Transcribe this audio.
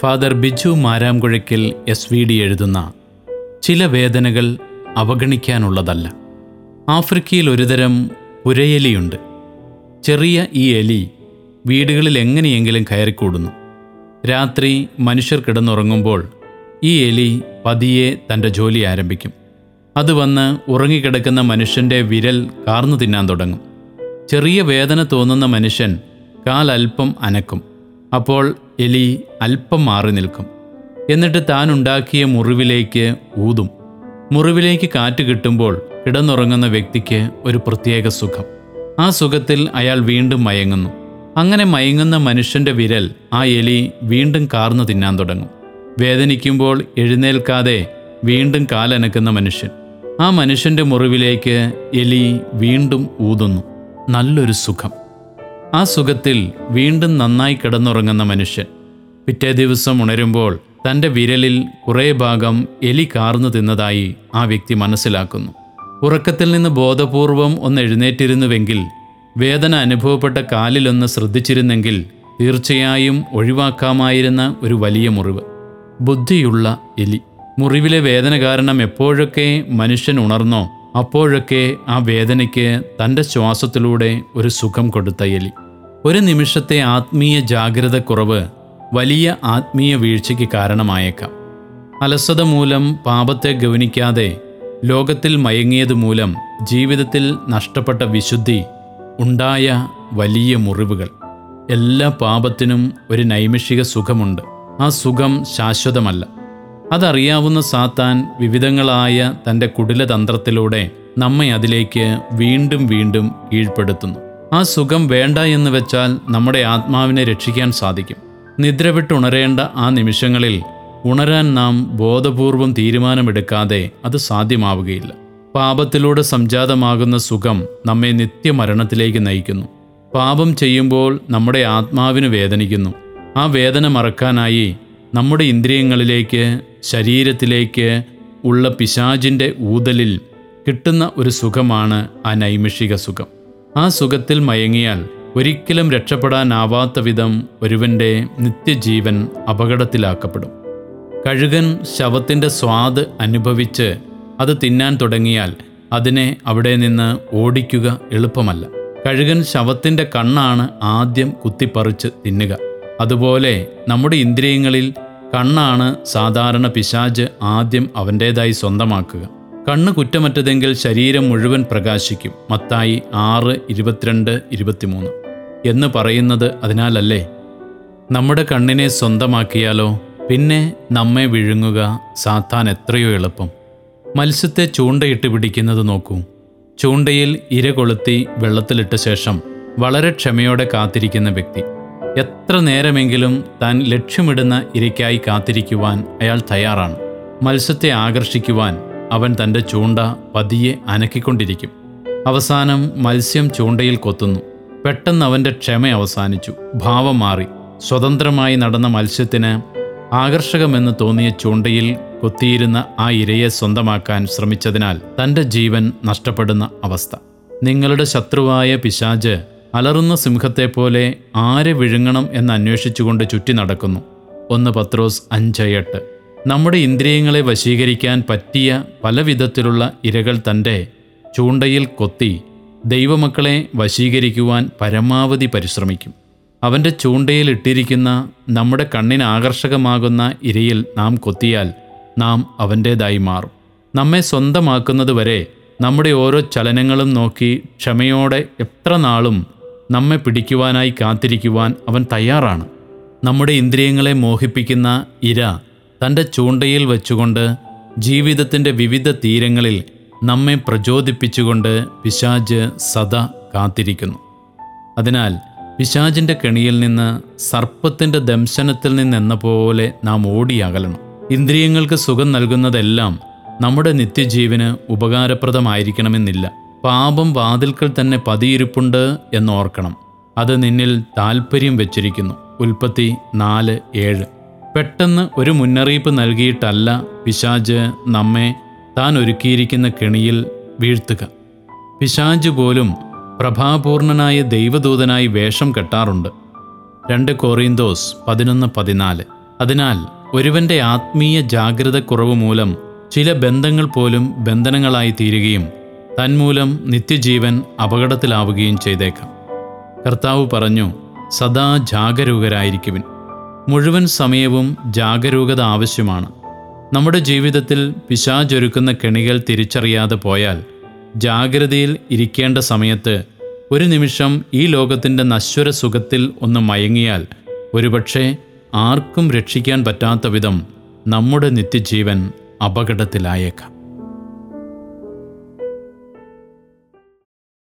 father Biju Maramkuzhakkal S V D എഴുതുന്ന ചില വേദനകൾ അവഗണിക്കാനുള്ളതല്ല ആഫ്രിക്കയിൽ ഒരുതരം പുരയെലിയുണ്ട് ചെറിയ ഈ എലി വീടുകളിൽ എങ്ങനെയെങ്കിലും കയറിക്കൂടുന്നു രാത്രി മനുഷ്യർ കിടന്നുറങ്ങുമ്പോൾ ഈ എലി പതിയെ തൻ്റെ ജോലി ആരംഭിക്കും അത് വന്ന് ഉറങ്ങിക്കിടക്കുന്ന മനുഷ്യൻ്റെ വിരൽ കാർന്നു തിന്നാൻ തുടങ്ങും ചെറിയ വേദന തോന്നുന്ന മനുഷ്യൻ കാലൽപ്പം അനക്കും അപ്പോൾ എലി അല്പം മാറി നിൽക്കും എന്നിട്ട് താൻ ഉണ്ടാക്കിയ മുറിവിലേക്ക് ഊതും മുറിവിലേക്ക് കാറ്റ് കിട്ടുമ്പോൾ കിടന്നുറങ്ങുന്ന വ്യക്തിക്ക് ഒരു പ്രത്യേക സുഖം ആ സുഖത്തിൽ അയാൾ വീണ്ടും മയങ്ങുന്നു അങ്ങനെ മയങ്ങുന്ന മനുഷ്യന്റെ വിരൽ ആ എലി വീണ്ടും കാർന്നു തിന്നാൻ തുടങ്ങും വേദനിക്കുമ്പോൾ എഴുന്നേൽക്കാതെ വീണ്ടും കാലനക്കുന്ന മനുഷ്യൻ ആ മനുഷ്യന്റെ മുറിവിലേക്ക് എലി വീണ്ടും ഊതുന്നു നല്ലൊരു സുഖം ആ സുഖത്തിൽ വീണ്ടും നന്നായി കിടന്നുറങ്ങുന്ന മനുഷ്യൻ പിറ്റേ ദിവസം ഉണരുമ്പോൾ തൻ്റെ വിരലിൽ കുറേ ഭാഗം എലി കാർന്നു തിന്നതായി ആ വ്യക്തി മനസ്സിലാക്കുന്നു ഉറക്കത്തിൽ നിന്ന് ബോധപൂർവം ഒന്ന് എഴുന്നേറ്റിരുന്നുവെങ്കിൽ വേദന അനുഭവപ്പെട്ട കാലിലൊന്ന് ശ്രദ്ധിച്ചിരുന്നെങ്കിൽ തീർച്ചയായും ഒഴിവാക്കാമായിരുന്ന ഒരു വലിയ മുറിവ് ബുദ്ധിയുള്ള എലി മുറിവിലെ വേദന കാരണം എപ്പോഴൊക്കെ മനുഷ്യൻ ഉണർന്നോ അപ്പോഴൊക്കെ ആ വേദനയ്ക്ക് തൻ്റെ ശ്വാസത്തിലൂടെ ഒരു സുഖം കൊടുത്ത എലി ഒരു നിമിഷത്തെ ആത്മീയ ജാഗ്രത കുറവ് വലിയ ആത്മീയ വീഴ്ചയ്ക്ക് കാരണമായേക്കാം അലസത മൂലം പാപത്തെ ഗൗനിക്കാതെ ലോകത്തിൽ മയങ്ങിയത് മൂലം ജീവിതത്തിൽ നഷ്ടപ്പെട്ട വിശുദ്ധി ഉണ്ടായ വലിയ മുറിവുകൾ എല്ലാ പാപത്തിനും ഒരു നൈമിഷിക സുഖമുണ്ട് ആ സുഖം ശാശ്വതമല്ല അതറിയാവുന്ന സാത്താൻ വിവിധങ്ങളായ തൻ്റെ കുടിലതന്ത്രത്തിലൂടെ നമ്മെ അതിലേക്ക് വീണ്ടും വീണ്ടും കീഴ്പ്പെടുത്തുന്നു ആ സുഖം വേണ്ട എന്ന് വെച്ചാൽ നമ്മുടെ ആത്മാവിനെ രക്ഷിക്കാൻ സാധിക്കും നിദ്ര വിട്ടുണരേണ്ട ആ നിമിഷങ്ങളിൽ ഉണരാൻ നാം ബോധപൂർവം തീരുമാനമെടുക്കാതെ അത് സാധ്യമാവുകയില്ല പാപത്തിലൂടെ സംജാതമാകുന്ന സുഖം നമ്മെ നിത്യമരണത്തിലേക്ക് നയിക്കുന്നു പാപം ചെയ്യുമ്പോൾ നമ്മുടെ ആത്മാവിന് വേദനിക്കുന്നു ആ വേദന മറക്കാനായി നമ്മുടെ ഇന്ദ്രിയങ്ങളിലേക്ക് ശരീരത്തിലേക്ക് ഉള്ള പിശാചിൻ്റെ ഊതലിൽ കിട്ടുന്ന ഒരു സുഖമാണ് ആ നൈമിഷിക സുഖം ആ സുഖത്തിൽ മയങ്ങിയാൽ ഒരിക്കലും രക്ഷപ്പെടാനാവാത്ത വിധം ഒരുവൻ്റെ നിത്യജീവൻ അപകടത്തിലാക്കപ്പെടും കഴുകൻ ശവത്തിൻ്റെ സ്വാദ് അനുഭവിച്ച് അത് തിന്നാൻ തുടങ്ങിയാൽ അതിനെ അവിടെ നിന്ന് ഓടിക്കുക എളുപ്പമല്ല കഴുകൻ ശവത്തിൻ്റെ കണ്ണാണ് ആദ്യം കുത്തിപ്പറിച്ച് തിന്നുക അതുപോലെ നമ്മുടെ ഇന്ദ്രിയങ്ങളിൽ കണ്ണാണ് സാധാരണ പിശാജ് ആദ്യം അവൻ്റേതായി സ്വന്തമാക്കുക കണ്ണ് കുറ്റമറ്റതെങ്കിൽ ശരീരം മുഴുവൻ പ്രകാശിക്കും മത്തായി ആറ് ഇരുപത്തിരണ്ട് ഇരുപത്തിമൂന്ന് എന്ന് പറയുന്നത് അതിനാലല്ലേ നമ്മുടെ കണ്ണിനെ സ്വന്തമാക്കിയാലോ പിന്നെ നമ്മെ വിഴുങ്ങുക സാത്താൻ എത്രയോ എളുപ്പം മത്സ്യത്തെ ചൂണ്ടയിട്ട് പിടിക്കുന്നത് നോക്കൂ ചൂണ്ടയിൽ ഇര കൊളുത്തി വെള്ളത്തിലിട്ട ശേഷം വളരെ ക്ഷമയോടെ കാത്തിരിക്കുന്ന വ്യക്തി എത്ര നേരമെങ്കിലും താൻ ലക്ഷ്യമിടുന്ന ഇരയ്ക്കായി കാത്തിരിക്കുവാൻ അയാൾ തയ്യാറാണ് മത്സ്യത്തെ ആകർഷിക്കുവാൻ അവൻ തൻ്റെ ചൂണ്ട പതിയെ അനക്കിക്കൊണ്ടിരിക്കും അവസാനം മത്സ്യം ചൂണ്ടയിൽ കൊത്തുന്നു പെട്ടെന്ന് അവൻ്റെ ക്ഷമ അവസാനിച്ചു ഭാവം മാറി സ്വതന്ത്രമായി നടന്ന മത്സ്യത്തിന് ആകർഷകമെന്ന് തോന്നിയ ചൂണ്ടയിൽ കൊത്തിയിരുന്ന ആ ഇരയെ സ്വന്തമാക്കാൻ ശ്രമിച്ചതിനാൽ തൻ്റെ ജീവൻ നഷ്ടപ്പെടുന്ന അവസ്ഥ നിങ്ങളുടെ ശത്രുവായ പിശാജ് അലറുന്ന സിംഹത്തെപ്പോലെ ആരെ വിഴുങ്ങണം എന്ന് അന്വേഷിച്ചുകൊണ്ട് ചുറ്റി നടക്കുന്നു ഒന്ന് പത്രോസ് അഞ്ച് എട്ട് നമ്മുടെ ഇന്ദ്രിയങ്ങളെ വശീകരിക്കാൻ പറ്റിയ പല വിധത്തിലുള്ള ഇരകൾ തൻ്റെ ചൂണ്ടയിൽ കൊത്തി ദൈവമക്കളെ വശീകരിക്കുവാൻ പരമാവധി പരിശ്രമിക്കും അവൻ്റെ ചൂണ്ടയിൽ ഇട്ടിരിക്കുന്ന നമ്മുടെ കണ്ണിന് ആകർഷകമാകുന്ന ഇരയിൽ നാം കൊത്തിയാൽ നാം അവൻ്റേതായി മാറും നമ്മെ സ്വന്തമാക്കുന്നത് വരെ നമ്മുടെ ഓരോ ചലനങ്ങളും നോക്കി ക്ഷമയോടെ എത്ര നാളും നമ്മെ പിടിക്കുവാനായി കാത്തിരിക്കുവാൻ അവൻ തയ്യാറാണ് നമ്മുടെ ഇന്ദ്രിയങ്ങളെ മോഹിപ്പിക്കുന്ന ഇര തൻ്റെ ചൂണ്ടയിൽ വെച്ചുകൊണ്ട് ജീവിതത്തിൻ്റെ വിവിധ തീരങ്ങളിൽ നമ്മെ പ്രചോദിപ്പിച്ചുകൊണ്ട് പിശാജ് സദാ കാത്തിരിക്കുന്നു അതിനാൽ പിശാജിൻ്റെ കെണിയിൽ നിന്ന് സർപ്പത്തിൻ്റെ ദംശനത്തിൽ നിന്നെന്ന പോലെ നാം ഓടിയകലണം ഇന്ദ്രിയങ്ങൾക്ക് സുഖം നൽകുന്നതെല്ലാം നമ്മുടെ നിത്യജീവന് ഉപകാരപ്രദമായിരിക്കണമെന്നില്ല പാപം വാതിൽക്കൽ തന്നെ പതിയിരിപ്പുണ്ട് എന്നോർക്കണം അത് നിന്നിൽ താൽപ്പര്യം വെച്ചിരിക്കുന്നു ഉൽപ്പത്തി നാല് ഏഴ് പെട്ടെന്ന് ഒരു മുന്നറിയിപ്പ് നൽകിയിട്ടല്ല പിശാജ് നമ്മെ താൻ ഒരുക്കിയിരിക്കുന്ന കെണിയിൽ വീഴ്ത്തുക പിശാജ് പോലും പ്രഭാപൂർണനായ ദൈവദൂതനായി വേഷം കെട്ടാറുണ്ട് രണ്ട് കോറിന്തോസ് പതിനൊന്ന് പതിനാല് അതിനാൽ ഒരുവന്റെ ആത്മീയ ജാഗ്രത കുറവ് മൂലം ചില ബന്ധങ്ങൾ പോലും ബന്ധനങ്ങളായി തീരുകയും തന്മൂലം നിത്യജീവൻ അപകടത്തിലാവുകയും ചെയ്തേക്കാം കർത്താവ് പറഞ്ഞു സദാ ജാഗരൂകരായിരിക്കുവിൻ മുഴുവൻ സമയവും ജാഗരൂകത ആവശ്യമാണ് നമ്മുടെ ജീവിതത്തിൽ പിശാചൊരുക്കുന്ന കെണികൾ തിരിച്ചറിയാതെ പോയാൽ ജാഗ്രതയിൽ ഇരിക്കേണ്ട സമയത്ത് ഒരു നിമിഷം ഈ ലോകത്തിൻ്റെ നശ്വര സുഖത്തിൽ ഒന്ന് മയങ്ങിയാൽ ഒരുപക്ഷെ ആർക്കും രക്ഷിക്കാൻ പറ്റാത്ത വിധം നമ്മുടെ നിത്യജീവൻ അപകടത്തിലായേക്കാം